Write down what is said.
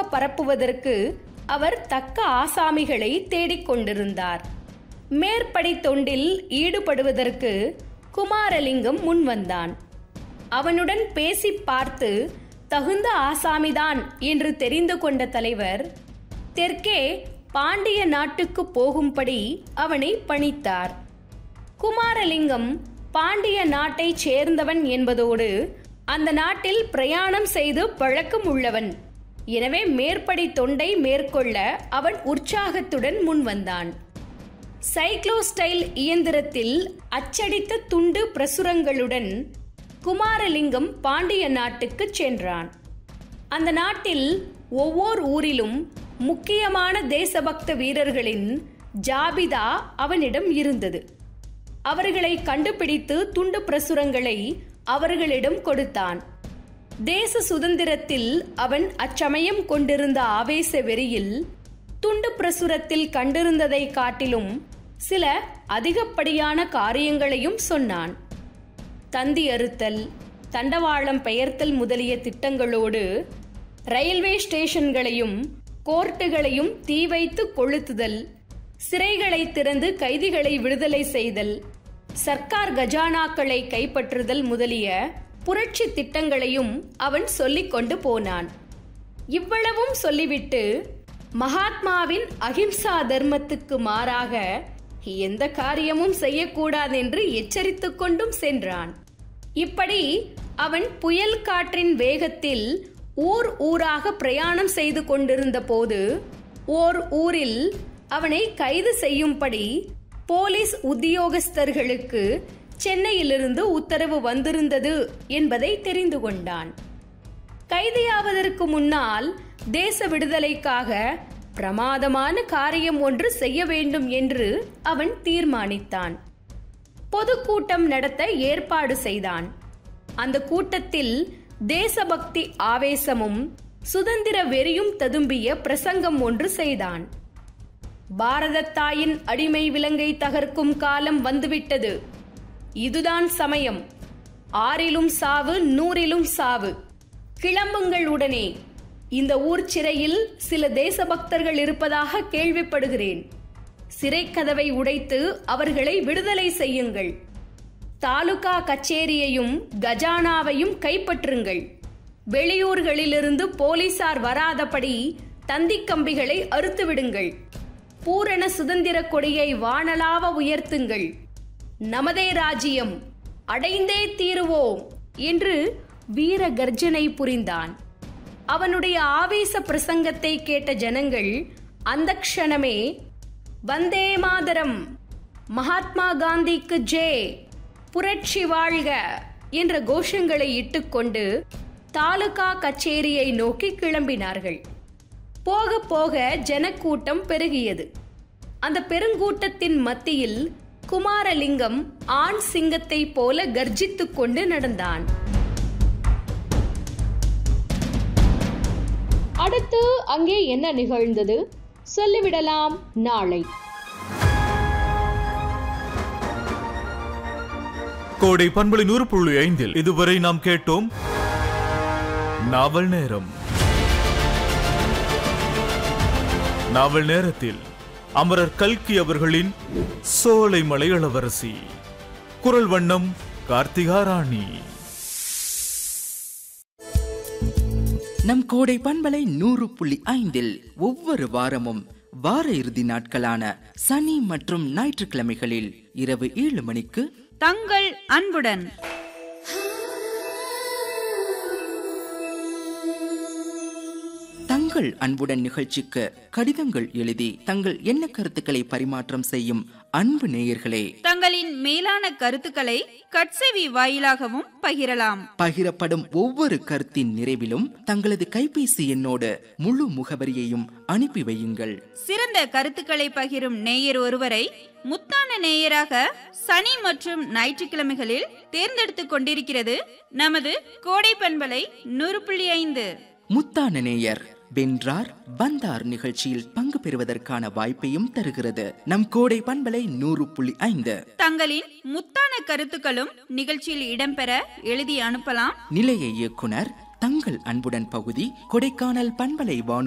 பரப்புவதற்கு அவர் தக்க ஆசாமிகளை தேடிக்கொண்டிருந்தார் மேற்படி தொண்டில் ஈடுபடுவதற்கு குமாரலிங்கம் முன்வந்தான் அவனுடன் பேசி பார்த்து தகுந்த ஆசாமிதான் என்று தெரிந்து கொண்ட தலைவர் தெற்கே பாண்டிய நாட்டுக்கு போகும்படி அவனை பணித்தார் குமாரலிங்கம் பாண்டிய நாட்டைச் சேர்ந்தவன் என்பதோடு அந்த நாட்டில் பிரயாணம் செய்து பழக்கம் உள்ளவன் எனவே மேற்படி தொண்டை மேற்கொள்ள அவன் உற்சாகத்துடன் முன்வந்தான் சைக்ளோஸ்டைல் இயந்திரத்தில் அச்சடித்த துண்டு பிரசுரங்களுடன் குமாரலிங்கம் பாண்டிய நாட்டுக்கு சென்றான் அந்த நாட்டில் ஒவ்வொரு ஊரிலும் முக்கியமான தேசபக்த வீரர்களின் ஜாபிதா அவனிடம் இருந்தது அவர்களை கண்டுபிடித்து துண்டு பிரசுரங்களை அவர்களிடம் கொடுத்தான் தேச சுதந்திரத்தில் அவன் அச்சமயம் கொண்டிருந்த ஆவேச வெறியில் துண்டு பிரசுரத்தில் கண்டிருந்ததை காட்டிலும் சில அதிகப்படியான காரியங்களையும் சொன்னான் தந்தி அறுத்தல் தண்டவாளம் பெயர்த்தல் முதலிய திட்டங்களோடு ரயில்வே ஸ்டேஷன்களையும் கோர்ட்டுகளையும் தீ வைத்து கொளுத்துதல் சிறைகளை திறந்து கைதிகளை விடுதலை செய்தல் சர்க்கார் கஜானாக்களை கைப்பற்றுதல் முதலிய புரட்சி திட்டங்களையும் அவன் சொல்லிக் கொண்டு போனான் இவ்வளவும் சொல்லிவிட்டு மகாத்மாவின் அகிம்சா தர்மத்துக்கு மாறாக எந்த காரியமும் செய்யக்கூடாதென்று எச்சரித்துக் கொண்டும் சென்றான் இப்படி அவன் புயல் காற்றின் வேகத்தில் ஊர் ஊராக பிரயாணம் செய்து கொண்டிருந்த போது ஓர் ஊரில் அவனை கைது செய்யும்படி போலீஸ் உத்தியோகஸ்தர்களுக்கு சென்னையிலிருந்து உத்தரவு வந்திருந்தது என்பதை தெரிந்து கொண்டான் கைதியாவதற்கு முன்னால் தேச விடுதலைக்காக பிரமாதமான காரியம் ஒன்று செய்ய வேண்டும் என்று அவன் தீர்மானித்தான் பொதுக்கூட்டம் நடத்த ஏற்பாடு செய்தான் அந்த கூட்டத்தில் தேசபக்தி ஆவேசமும் சுதந்திர வெறியும் ததும்பிய பிரசங்கம் ஒன்று செய்தான் பாரதத் தாயின் அடிமை விலங்கை தகர்க்கும் காலம் வந்துவிட்டது இதுதான் சமயம் ஆறிலும் சாவு நூறிலும் சாவு கிளம்புங்கள் உடனே இந்த ஊர் சிறையில் சில தேசபக்தர்கள் இருப்பதாக கேள்விப்படுகிறேன் சிறை கதவை உடைத்து அவர்களை விடுதலை செய்யுங்கள் தாலுகா கச்சேரியையும் கஜானாவையும் கைப்பற்றுங்கள் வெளியூர்களிலிருந்து போலீசார் வராதபடி தந்திக் கம்பிகளை அறுத்து விடுங்கள் பூரண சுதந்திர கொடியை வானலாவ உயர்த்துங்கள் நமதே ராஜ்யம் அடைந்தே தீருவோம் என்று வீர கர்ஜனை புரிந்தான் அவனுடைய ஆவேச பிரசங்கத்தை கேட்ட ஜனங்கள் அந்த க்ஷணமே வந்தே மாதரம் மகாத்மா காந்திக்கு ஜே புரட்சி வாழ்க என்ற கோஷங்களை இட்டுக்கொண்டு தாலுகா கச்சேரியை நோக்கி கிளம்பினார்கள் போக போக ஜனக்கூட்டம் பெருகியது அந்த பெருங்கூட்டத்தின் மத்தியில் குமாரலிங்கம் ஆண் சிங்கத்தை போல கர்ஜித்துக் கொண்டு நடந்தான் அடுத்து அங்கே என்ன நிகழ்ந்தது சொல்லிவிடலாம் நாளை கோடை பண்பலை நூறு புள்ளி ஐந்தில் இதுவரை நாம் கேட்டோம் நாவல் நேரம் நாவல் நேரத்தில் அமரர் கல்கி அவர்களின் சோலைமலை இளவரசி குரல் வண்ணம் கார்த்திகா ராணி நம் கோடை பண்பலை நூறு புள்ளி ஐந்தில் ஒவ்வொரு வாரமும் வார இறுதி நாட்களான சனி மற்றும் ஞாயிற்றுக்கிழமைகளில் இரவு ஏழு மணிக்கு தங்கள் அன்புடன் தங்கள் அன்புடன் நிகழ்ச்சிக்கு கடிதங்கள் எழுதி தங்கள் எண்ண கருத்துக்களை பரிமாற்றம் செய்யும் அன்பு நேயர்களே தங்களின் மேலான கருத்துக்களை கட்செவி வாயிலாகவும் பகிரலாம் பகிரப்படும் ஒவ்வொரு கருத்தின் நிறைவிலும் தங்களது கைபேசி எண்ணோடு முழு முகவரியையும் அனுப்பி வையுங்கள் சிறந்த கருத்துக்களை பகிரும் நேயர் ஒருவரை முத்தான நேயராக சனி மற்றும் ஞாயிற்றுக்கிழமைகளில் தேர்ந்தெடுத்துக் கொண்டிருக்கிறது நமது கோடை பண்பலை நூறு புள்ளி ஐந்து முத்தான நேயர் வென்றார் வந்தார் நிகழ்ச்சியில் பங்கு பெறுவதற்கான வாய்ப்பையும் தருகிறது நம் கோடை பண்பலை நூறு புள்ளி ஐந்து தங்களின் முத்தான கருத்துக்களும் நிகழ்ச்சியில் இடம்பெற எழுதி அனுப்பலாம் நிலைய இயக்குனர் தங்கள் அன்புடன் பகுதி கொடைக்கானல் பண்பலை வானொலி